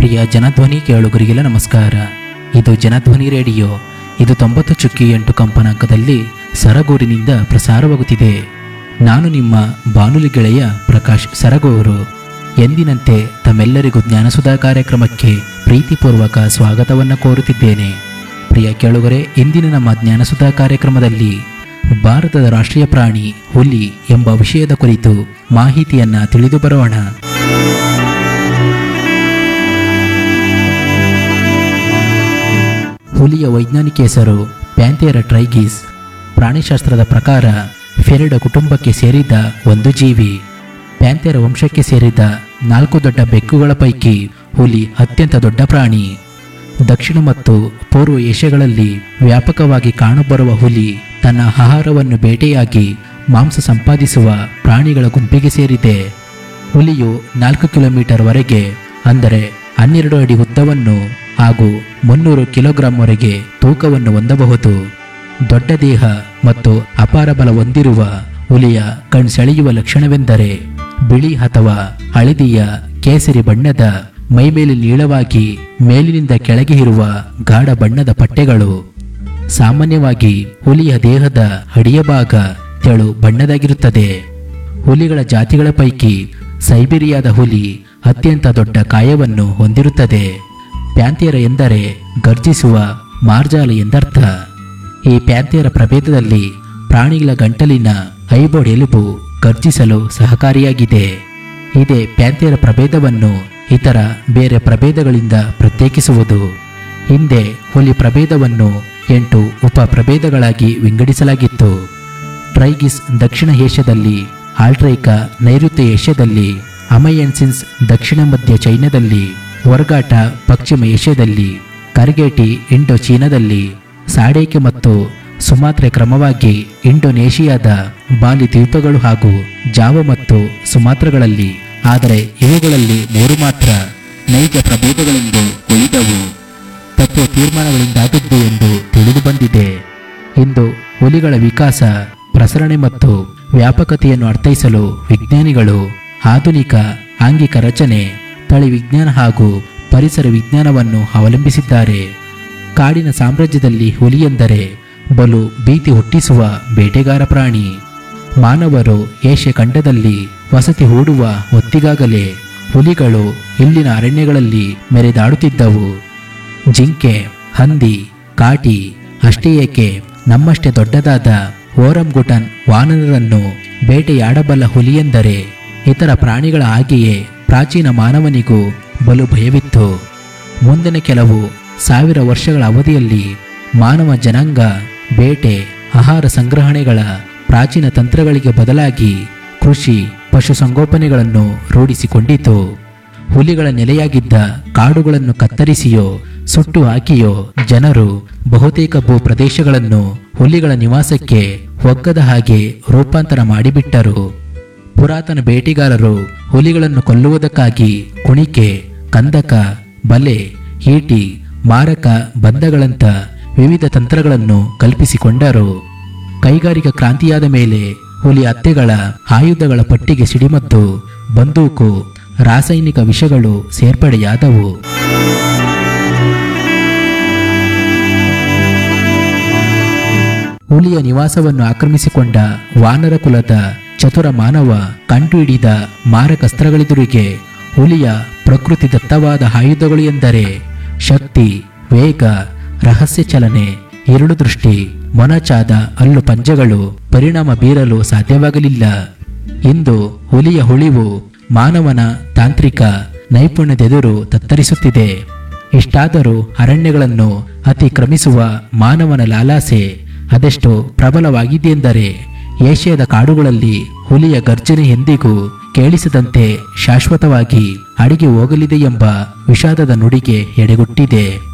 ಪ್ರಿಯ ಜನಧ್ವನಿ ಕೇಳುಗರಿಗೆಲ್ಲ ನಮಸ್ಕಾರ ಇದು ಜನಧ್ವನಿ ರೇಡಿಯೋ ಇದು ತೊಂಬತ್ತು ಚುಕ್ಕಿ ಎಂಟು ಕಂಪನಾಂಕದಲ್ಲಿ ಸರಗೂರಿನಿಂದ ಪ್ರಸಾರವಾಗುತ್ತಿದೆ ನಾನು ನಿಮ್ಮ ಬಾನುಲಿ ಗೆಳೆಯ ಪ್ರಕಾಶ್ ಸರಗೂರು ಎಂದಿನಂತೆ ತಮ್ಮೆಲ್ಲರಿಗೂ ಜ್ಞಾನಸುಧಾ ಕಾರ್ಯಕ್ರಮಕ್ಕೆ ಪ್ರೀತಿಪೂರ್ವಕ ಸ್ವಾಗತವನ್ನು ಕೋರುತ್ತಿದ್ದೇನೆ ಪ್ರಿಯ ಕೇಳುಗರೆ ಇಂದಿನ ನಮ್ಮ ಜ್ಞಾನಸುಧಾ ಕಾರ್ಯಕ್ರಮದಲ್ಲಿ ಭಾರತದ ರಾಷ್ಟ್ರೀಯ ಪ್ರಾಣಿ ಹುಲಿ ಎಂಬ ವಿಷಯದ ಕುರಿತು ಮಾಹಿತಿಯನ್ನ ತಿಳಿದು ಬರೋಣ ಹುಲಿಯ ವೈಜ್ಞಾನಿಕ ಹೆಸರು ಪ್ಯಾಂಥೇರ ಟ್ರೈಗಿಸ್ ಪ್ರಾಣಿಶಾಸ್ತ್ರದ ಪ್ರಕಾರ ಫೆರಿಡ ಕುಟುಂಬಕ್ಕೆ ಸೇರಿದ ಒಂದು ಜೀವಿ ಪ್ಯಾಂಥೇರ ವಂಶಕ್ಕೆ ಸೇರಿದ ನಾಲ್ಕು ದೊಡ್ಡ ಬೆಕ್ಕುಗಳ ಪೈಕಿ ಹುಲಿ ಅತ್ಯಂತ ದೊಡ್ಡ ಪ್ರಾಣಿ ದಕ್ಷಿಣ ಮತ್ತು ಪೂರ್ವ ಏಷ್ಯಾಗಳಲ್ಲಿ ವ್ಯಾಪಕವಾಗಿ ಕಾಣಬರುವ ಹುಲಿ ತನ್ನ ಆಹಾರವನ್ನು ಬೇಟೆಯಾಗಿ ಮಾಂಸ ಸಂಪಾದಿಸುವ ಪ್ರಾಣಿಗಳ ಗುಂಪಿಗೆ ಸೇರಿದೆ ಹುಲಿಯು ನಾಲ್ಕು ಕಿಲೋಮೀಟರ್ ವರೆಗೆ ಅಂದರೆ ಹನ್ನೆರಡು ಅಡಿ ಉದ್ದವನ್ನು ಹಾಗೂ ಮುನ್ನೂರು ಕಿಲೋಗ್ರಾಂವರೆಗೆ ತೂಕವನ್ನು ಹೊಂದಬಹುದು ದೊಡ್ಡ ದೇಹ ಮತ್ತು ಅಪಾರ ಬಲ ಹೊಂದಿರುವ ಹುಲಿಯ ಕಣ್ಸೆಳೆಯುವ ಲಕ್ಷಣವೆಂದರೆ ಬಿಳಿ ಅಥವಾ ಹಳದಿಯ ಕೇಸರಿ ಬಣ್ಣದ ಮೈಮೇಲೆ ನೀಳವಾಗಿ ಮೇಲಿನಿಂದ ಕೆಳಗೆ ಇರುವ ಗಾಢ ಬಣ್ಣದ ಪಟ್ಟೆಗಳು ಸಾಮಾನ್ಯವಾಗಿ ಹುಲಿಯ ದೇಹದ ಅಡಿಯ ಭಾಗ ತೆಳು ಬಣ್ಣದಾಗಿರುತ್ತದೆ ಹುಲಿಗಳ ಜಾತಿಗಳ ಪೈಕಿ ಸೈಬೀರಿಯಾದ ಹುಲಿ ಅತ್ಯಂತ ದೊಡ್ಡ ಕಾಯವನ್ನು ಹೊಂದಿರುತ್ತದೆ ಪ್ಯಾಂಥೇರ ಎಂದರೆ ಗರ್ಜಿಸುವ ಮಾರ್ಜಾಲ ಎಂದರ್ಥ ಈ ಪ್ಯಾಂಥೇರ ಪ್ರಭೇದದಲ್ಲಿ ಪ್ರಾಣಿಗಳ ಗಂಟಲಿನ ಐಬೋರ್ಡ್ ಎಲುಬು ಗರ್ಜಿಸಲು ಸಹಕಾರಿಯಾಗಿದೆ ಇದೇ ಪ್ಯಾಂಥೇರ ಪ್ರಭೇದವನ್ನು ಇತರ ಬೇರೆ ಪ್ರಭೇದಗಳಿಂದ ಪ್ರತ್ಯೇಕಿಸುವುದು ಹಿಂದೆ ಹುಲಿ ಪ್ರಭೇದವನ್ನು ಎಂಟು ಉಪ ಪ್ರಭೇದಗಳಾಗಿ ವಿಂಗಡಿಸಲಾಗಿತ್ತು ಟ್ರೈಗಿಸ್ ದಕ್ಷಿಣ ಏಷ್ಯಾದಲ್ಲಿ ಆಲ್ಟ್ರೈಕಾ ನೈಋತ್ಯ ಏಷ್ಯಾದಲ್ಲಿ ಅಮಯನ್ಸಿನ್ಸ್ ದಕ್ಷಿಣ ಮಧ್ಯ ಚೈನಾದಲ್ಲಿ ವರ್ಗಾಟ ಪಶ್ಚಿಮ ಏಷ್ಯಾದಲ್ಲಿ ಕರ್ಗೇಟಿ ಇಂಡೋ ಚೀನಾದಲ್ಲಿ ಸಾಡೇಕೆ ಮತ್ತು ಸುಮಾತ್ರೆ ಕ್ರಮವಾಗಿ ಇಂಡೋನೇಷಿಯಾದ ಬಾಲಿ ದ್ವೀಪಗಳು ಹಾಗೂ ಜಾವ ಮತ್ತು ಸುಮಾತ್ರಗಳಲ್ಲಿ ಆದರೆ ಇವುಗಳಲ್ಲಿ ಮೂರು ಮಾತ್ರ ನೈಜ ಪ್ರಭೇದಗಳೆಂದು ಉಳಿದವು ತತ್ವ ತೀರ್ಮಾನಗಳಿಂದಾದದ್ದು ಎಂದು ತಿಳಿದು ಬಂದಿದೆ ಇಂದು ಹುಲಿಗಳ ವಿಕಾಸ ಪ್ರಸರಣೆ ಮತ್ತು ವ್ಯಾಪಕತೆಯನ್ನು ಅರ್ಥೈಸಲು ವಿಜ್ಞಾನಿಗಳು ಆಧುನಿಕ ಆಂಗಿಕ ರಚನೆ ತಳಿ ವಿಜ್ಞಾನ ಹಾಗೂ ಪರಿಸರ ವಿಜ್ಞಾನವನ್ನು ಅವಲಂಬಿಸಿದ್ದಾರೆ ಕಾಡಿನ ಸಾಮ್ರಾಜ್ಯದಲ್ಲಿ ಹುಲಿ ಎಂದರೆ ಬಲು ಭೀತಿ ಹುಟ್ಟಿಸುವ ಬೇಟೆಗಾರ ಪ್ರಾಣಿ ಮಾನವರು ಏಷ್ಯ ಖಂಡದಲ್ಲಿ ವಸತಿ ಹೂಡುವ ಹೊತ್ತಿಗಾಗಲೇ ಹುಲಿಗಳು ಇಲ್ಲಿನ ಅರಣ್ಯಗಳಲ್ಲಿ ಮೆರೆದಾಡುತ್ತಿದ್ದವು ಜಿಂಕೆ ಹಂದಿ ಕಾಟಿ ಅಷ್ಟೇ ಏಕೆ ನಮ್ಮಷ್ಟೇ ದೊಡ್ಡದಾದ ಓರಂಗುಟನ್ ವಾನರರನ್ನು ಬೇಟೆಯಾಡಬಲ್ಲ ಹುಲಿಯೆಂದರೆ ಇತರ ಪ್ರಾಣಿಗಳ ಹಾಗೆಯೇ ಪ್ರಾಚೀನ ಮಾನವನಿಗೂ ಬಲು ಭಯವಿತ್ತು ಮುಂದಿನ ಕೆಲವು ಸಾವಿರ ವರ್ಷಗಳ ಅವಧಿಯಲ್ಲಿ ಮಾನವ ಜನಾಂಗ ಬೇಟೆ ಆಹಾರ ಸಂಗ್ರಹಣೆಗಳ ಪ್ರಾಚೀನ ತಂತ್ರಗಳಿಗೆ ಬದಲಾಗಿ ಕೃಷಿ ಪಶುಸಂಗೋಪನೆಗಳನ್ನು ರೂಢಿಸಿಕೊಂಡಿತು ಹುಲಿಗಳ ನೆಲೆಯಾಗಿದ್ದ ಕಾಡುಗಳನ್ನು ಕತ್ತರಿಸಿಯೋ ಸುಟ್ಟು ಹಾಕಿಯೋ ಜನರು ಬಹುತೇಕ ಭೂ ಪ್ರದೇಶಗಳನ್ನು ಹುಲಿಗಳ ನಿವಾಸಕ್ಕೆ ಒಗ್ಗದ ಹಾಗೆ ರೂಪಾಂತರ ಮಾಡಿಬಿಟ್ಟರು ಪುರಾತನ ಬೇಟೆಗಾರರು ಹುಲಿಗಳನ್ನು ಕೊಲ್ಲುವುದಕ್ಕಾಗಿ ಕುಣಿಕೆ ಕಂದಕ ಬಲೆ ಈಟಿ ಮಾರಕ ಬಂಧಗಳಂತ ವಿವಿಧ ತಂತ್ರಗಳನ್ನು ಕಲ್ಪಿಸಿಕೊಂಡರು ಕೈಗಾರಿಕಾ ಕ್ರಾಂತಿಯಾದ ಮೇಲೆ ಹುಲಿ ಹತ್ಯೆಗಳ ಆಯುಧಗಳ ಪಟ್ಟಿಗೆ ಸಿಡಿಮದ್ದು ಬಂದೂಕು ರಾಸಾಯನಿಕ ವಿಷಗಳು ಸೇರ್ಪಡೆಯಾದವು ಹುಲಿಯ ನಿವಾಸವನ್ನು ಆಕ್ರಮಿಸಿಕೊಂಡ ವಾನರ ಕುಲದ ಚತುರ ಮಾನವ ಕಂಡುಹಿಡಿದ ಮಾರಕಸ್ತ್ರಗಳೆದುರಿಗೆ ಹುಲಿಯ ಪ್ರಕೃತಿ ದತ್ತವಾದ ಆಯುಧಗಳು ಎಂದರೆ ಶಕ್ತಿ ವೇಗ ರಹಸ್ಯ ಚಲನೆ ഇരുಳು ದೃಷ್ಟಿ ಮೊನಚಾದ ಹಲ್ಲು ಪಂಜಗಳು ಪರಿಣಾಮ ಬೀರಲು ಸಾಧ್ಯವಾಗಲಿಲ್ಲ ಇಂದು ಹುಲಿಯ ಹುಳಿವು ಮಾನವನ ತಾಂತ್ರಿಕ ನೈಪುಣ್ಯದೆದುರು ತತ್ತರಿಸುತ್ತಿದೆ ಇಷ್ಟಾದರೂ ಅರಣ್ಯಗಳನ್ನು ಅತಿಕ್ರಮಿಸುವ ಮಾನವನ ಲಾಲಾಸೆ ಅದೆಷ್ಟು ಪ್ರಬಲವಾಗಿದೆಯೆಂದರೆ ಏಷ್ಯಾದ ಕಾಡುಗಳಲ್ಲಿ ಹುಲಿಯ ಗರ್ಜನೆ ಎಂದಿಗೂ ಕೇಳಿಸದಂತೆ ಶಾಶ್ವತವಾಗಿ ಅಡಿಗೆ ಹೋಗಲಿದೆ ಎಂಬ ವಿಷಾದದ ನುಡಿಗೆ ಎಡೆಗುಟ್ಟಿದೆ